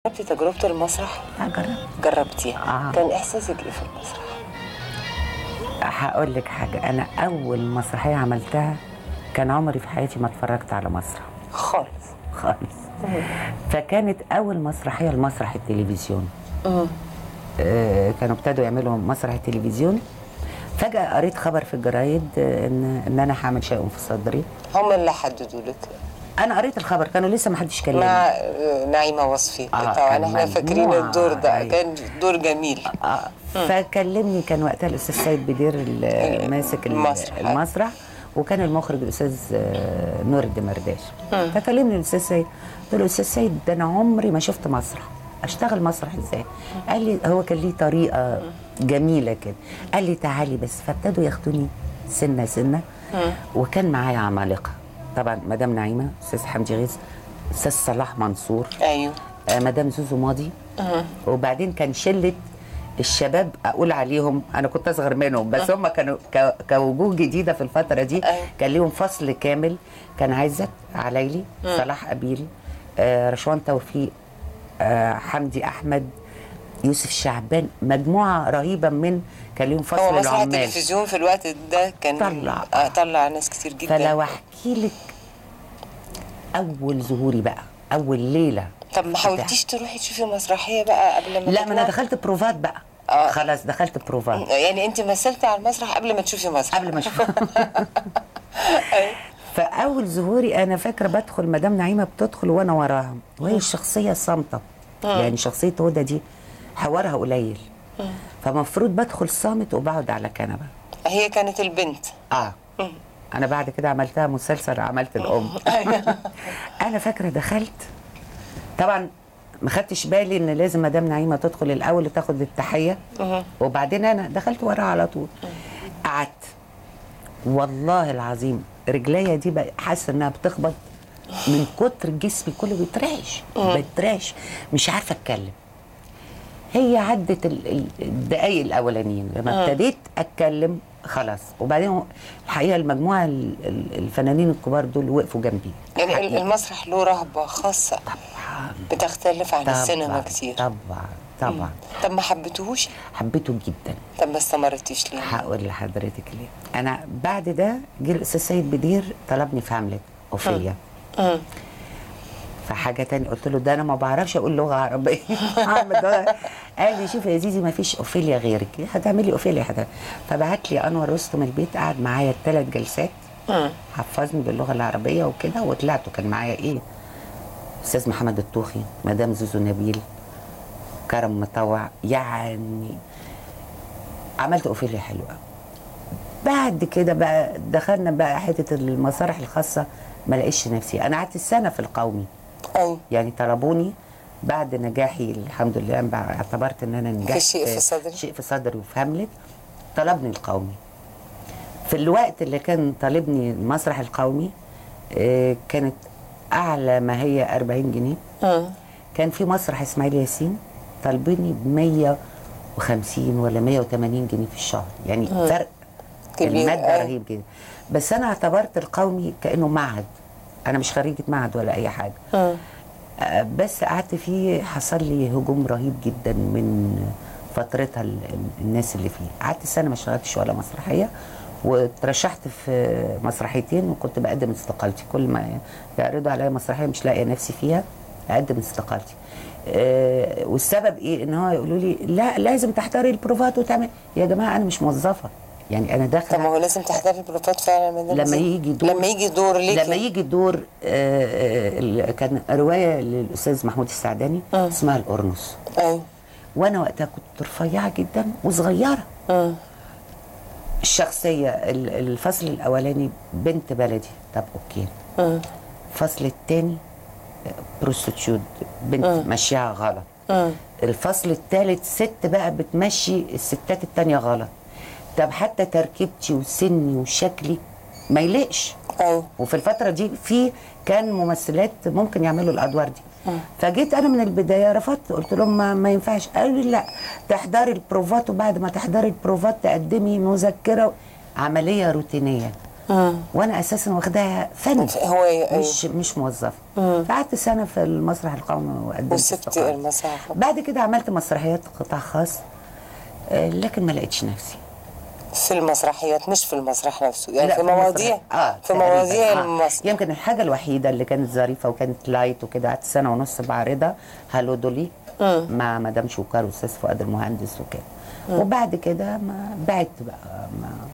جربتي تجربة المسرح؟ لا جربت جربتيها آه. كان إحساسك إيه في المسرح؟ هقول لك حاجه انا اول مسرحيه عملتها كان عمري في حياتي ما اتفرجت على مسرح خالص خالص فكانت اول مسرحيه لمسرح التلفزيون مم. آه، كانوا ابتدوا يعملوا مسرح التلفزيون فجاه قريت خبر في الجرايد آه، ان ان انا هعمل شيء في صدري هم اللي حددوا لك انا قريت الخبر كانوا لسه ما حدش كلمني مع آه، نعيمة وصفي آه، طبعا كان احنا فاكرين مجموعة، الدور ده أيوة. كان دور جميل آه فكلمني كان وقتها الاستاذ سيد بدير ال- ماسك ال- المسرح. المسرح وكان المخرج الاستاذ آه، نور الدمرداش فكلمني الاستاذ سيد قلت له استاذ سيد ده انا عمري ما شفت مسرح اشتغل مسرح ازاي قال لي هو كان ليه طريقه جميله كده قال لي تعالي بس فابتدوا ياخدوني سنه سنه وكان معايا عمالقه طبعا مدام نعيمه استاذ حمدي غيث استاذ صلاح منصور أيوه آه، مدام زوزو ماضي وبعدين كان شله الشباب اقول عليهم انا كنت اصغر منهم بس هم كانوا ك- كوجوه جديده في الفتره دي أيوة. كان ليهم فصل كامل كان عزت عليلي صلاح ابيل آه، رشوان توفيق آه، حمدي احمد يوسف شعبان مجموعه رهيبه من كان ليهم هو فصل مسرح العمال التلفزيون في الوقت ده كان طلع. آه طلع ناس كتير جدا فلو احكي لك اول ظهوري بقى اول ليله طب ما حاولتيش تروحي تشوفي مسرحية بقى قبل ما لا ما انا تطلعي؟ دخلت بروفات بقى آه. خلاص دخلت بروفات يعني انت مثلتي على المسرح قبل ما تشوفي مسرح قبل ما اشوف فاول ظهوري انا فاكره بدخل مدام نعيمه بتدخل وانا وراها وهي الشخصيه صامته يعني شخصيه هدى دي حوارها قليل فمفروض بدخل صامت وبقعد على كنبه هي كانت البنت اه انا بعد كده عملتها مسلسل عملت الام انا فاكره دخلت طبعا ما خدتش بالي ان لازم مدام نعيمه تدخل الاول وتاخد التحيه وبعدين انا دخلت وراها على طول قعدت والله العظيم رجليا دي بقى حاسه انها بتخبط من كتر جسمي كله بيترعش بيترعش مش عارفه اتكلم هي عدت ال- ال- الدقايق الاولانيين لما ابتديت اتكلم خلاص وبعدين هو- الحقيقه المجموعه ال- ال- الفنانين الكبار دول وقفوا جنبي يعني ال- المسرح له رهبة خاصة طبعا بتختلف عن السينما طبعا كتير طبعا طبعا طب ما حبيتوهوش حبيته جدا طب ما استمرتيش ليه هقول لحضرتك ليه انا بعد ده جه الاستاذ سيد بدير طلبني في هاملت اوفيليا مم. فحاجه تاني قلت له ده انا ما بعرفش اقول لغه عربيه هعمل ده قال لي شوفي يا زيزي ما فيش اوفيليا غيرك هتعملي اوفيليا هتعملي. فبعت لي انور رستم البيت قعد معايا الثلاث جلسات مم. حفظني باللغه العربيه وكده وطلعت وكان معايا ايه استاذ محمد الطوخي مدام زوزو نبيل كرم مطوع يعني عملت اوفيليا حلوه بعد كده بقى دخلنا بقى حته المسارح الخاصه ما لقيتش نفسي انا قعدت السنه في القومي أيوه يعني طلبوني بعد نجاحي الحمد لله أنا بقى اعتبرت ان انا نجحت شيء في صدري. شيء في صدري وفي هاملت طلبني القومي في الوقت اللي كان طالبني المسرح القومي آه، كانت اعلى ما هي 40 جنيه مم. كان في مسرح اسماعيل ياسين طالبيني ب 150 ولا 180 جنيه في الشهر يعني فرق كبير، المادة أيوة. رهيب جدا بس انا اعتبرت القومي كانه معهد انا مش خريجه معهد ولا اي حاجه مم. آه، بس قعدت فيه حصل لي هجوم رهيب جدا من فترتها ال- ال- الناس اللي فيه قعدت سنه ما اشتغلتش ولا مسرحيه وترشحت في مسرحيتين وكنت بقدم استقالتي كل ما يعرضوا عليا مسرحيه مش لاقيه نفسي فيها اقدم استقالتي آه، والسبب ايه ان هو يقولوا لي لا لازم تحضري البروفات وتعمل يا جماعه انا مش موظفه يعني انا طب داخله ما هو لازم تحضري البروفات فعلا يا مدام لما زينب. يجي دور لما يجي دور ليكي لما يجي دور آه، آه، ال- كان روايه للاستاذ محمود السعداني آه. اسمها القرنص ايوه وانا وقتها كنت رفيعه جدا وصغيره مم. الشخصيه ال- الفصل الاولاني بنت بلدي طب اوكي مم. الفصل الثاني بروستيتيود بنت ماشيها غلط مم. الفصل الثالث ست بقى بتمشي الستات التانية غلط طب حتى تركيبتي وسني وشكلي ما يليقش ايوه وفي الفترة دي في كان ممثلات ممكن يعملوا الأدوار دي فجيت أنا من البداية رفضت قلت لهم ما, ما ينفعش قالوا لي لا تحضري البروفات وبعد ما تحضري البروفات تقدمي مذكرة عملية روتينية وانا اساسا واخداها فن هواية، مش مش موظفه فقعدت سنه في المسرح القومي وقدمت وسبت استقالة. المسرح بعد كده عملت مسرحيات قطاع خاص آه، لكن ما لقيتش نفسي في المسرحيات مش في المسرح نفسه يعني لا، في المسرح. مواضيع اه في تقريباً، مواضيع آه. المسرح يمكن الحاجه الوحيده اللي كانت ظريفه وكانت لايت وكده قعدت سنه ونص بعرضها هالو دولي مع مدام شوكار واستاذ فؤاد المهندس وكده وبعد كده ما بعدت بقى ما